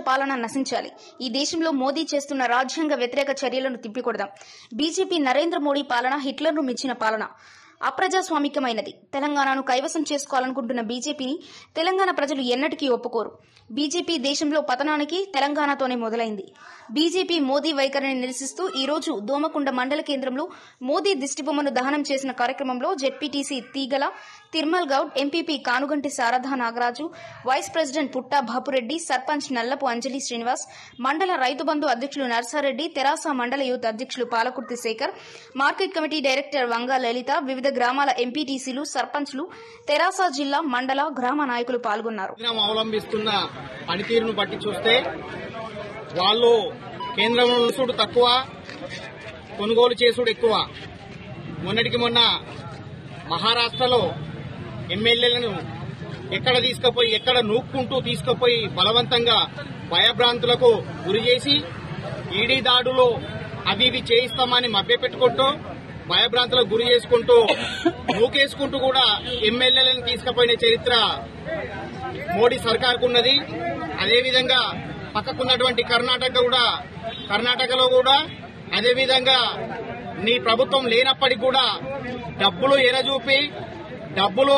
పాలన నశించాలి ఈ దేశంలో మోదీ చేస్తున్న రాజ్యాంగ వ్యతిరేక చర్యలను తిప్పికొడదాం బీజేపీ నరేంద్ర మోడీ పాలన హిట్లర్ను మించిన పాలన అప్రజాస్వామికమైనది తెలంగాణను కైవసం చేసుకోవాలనుకుంటున్న బీజేపీని తెలంగాణ ప్రజలు ఎన్నటికీ ఒప్పుకోరు బీజేపీ దేశంలో పతనానికి తెలంగాణతోనే మొదలైంది బీజేపీ మోదీ వైఖరిని నిరసిస్తూ ఈ రోజు దోమకుండ మండల కేంద్రంలో మోదీ దిష్టిబొమ్మను దహనం చేసిన కార్యక్రమంలో ZPTC Teegala Tirmal Goud MPP Kanuganti Sharada Nagaraju vice president Putta Bapureddy sarpanch Nallapu Anjali Srinivas మండల రైతు బంధు అధ్యక్షులు నర్సారెడ్డి తెరాస మండల యూత్ అధ్యక్షులు Palakurthi Shekar market committee director Vanga Lalitha వివిధ గ్రామాల ఎంపీటీసీలు సర్పంచ్లు తెరాస జిల్లా మండల గ్రామ నాయకులు పాల్గొన్నారు కేంద్రం అవలంబిస్తున్న పనితీరును బట్టి చూస్తే వాళ్ళు కేంద్రంలో ఉంచుడు తక్కువ కొనుగోలు చేసుడు ఎక్కువ మొన్నటికి మొన్న మహారాష్ట్రలో ఎమ్మెల్యేలను ఎక్కడ తీసుకుపోయి ఎక్కడ నూక్కుంటూ తీసుకుపోయి బలవంతంగా భయభ్రాంతులకు గురి చేసి ఈడీ దాడులో అవి ఇవి చేయిస్తామని మభ్యపెట్టుకుంటూ భయభ్రాంతులకు గురి చేసుకుంటూ నూకేసుకుంటూ కూడా ఎమ్మెల్యేలను తీసుకుపోయిన చరిత్ర మోడీ సర్కార్కు ఉన్నది అదేవిధంగా పక్కకున్నటువంటి కర్ణాటక కూడా కర్ణాటకలో కూడా అదేవిధంగా నీ ప్రభుత్వం లేనప్పటికీ కూడా డబ్బులు ఎరచూపి డబ్బులు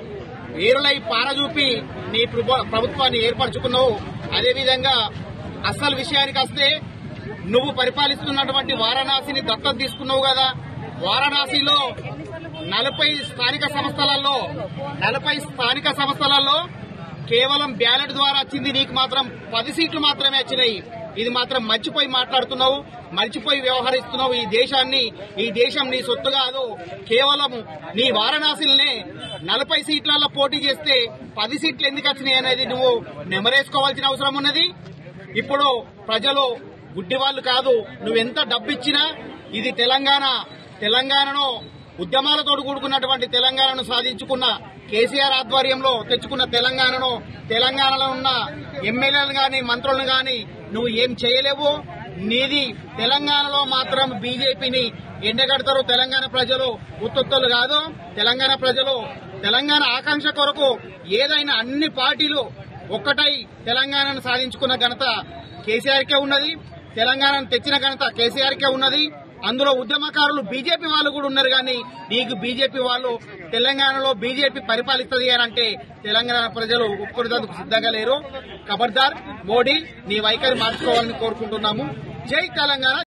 ఏరులై పారచూపి నీ ప్రభు- ప్రభుత్వాన్ని ఏర్పరచుకున్నావు అదేవిధంగా అసలు విషయానికి వస్తే నువ్వు పరిపాలిస్తున్నటువంటి వారణాసిని దత్తత తీసుకున్నావు కదా వారణాసిలో నలభై స్థానిక సంస్థలలో నలభై స్థానిక సంస్థలలో కేవలం బ్యాలెట్ ద్వారా వచ్చింది నీకు మాత్రం పది సీట్లు మాత్రమే వచ్చినాయి ఇది మాత్రం మర్చిపోయి మాట్లాడుతున్నావు మర్చిపోయి వ్యవహరిస్తున్నావు ఈ దేశాన్ని ఈ దేశం నీ సొత్తు కాదు కేవలం నీ వారణాసిల్నే నలభై సీట్లలో పోటీ చేస్తే పది సీట్లు ఎందుకు వచ్చినాయి అనేది నువ్వు నెమరేసుకోవాల్సిన అవసరం ఉన్నది ఇప్పుడు ప్రజలు గుడ్డి వాళ్ళు కాదు నువ్వెంత డబ్బిచ్చినా ఇది తెలంగాణ తెలంగాణను ఉద్యమాలతో కూడుకున్నటువంటి తెలంగాణను సాధించుకున్న కేసీఆర్ ఆధ్వర్యంలో తెచ్చుకున్న తెలంగాణను తెలంగాణలో ఉన్న ఎమ్మెల్యేలు గాని మంత్రులను గాని నువ్వు ఏం చేయలేవు నీది తెలంగాణలో మాత్రం బీజేపీని ఎండగడతారు తెలంగాణ ప్రజలు ఉత్తొత్తులు కాదు తెలంగాణ ప్రజలు తెలంగాణ ఆకాంక్ష కొరకు ఏదైనా అన్ని పార్టీలు ఒక్కటై తెలంగాణను సాధించుకున్న ఘనత కేసీఆర్కే ఉన్నది తెలంగాణను తెచ్చిన ఘనత కేసీఆర్కే ఉన్నది అందులో ఉద్యమకారులు బీజేపీ వాళ్ళు కూడా ఉన్నారు కానీ నీకు బీజేపీ వాళ్ళు తెలంగాణలో బీజేపీ పరిపాలిస్తుంది అని అంటే తెలంగాణ ప్రజలు ఒప్పుకునేందుకు సిద్ధంగా లేరు ఖబర్దార్ మోడీ నీ వైఖరి మార్చుకోవాలని కోరుకుంటున్నాము జై తెలంగాణ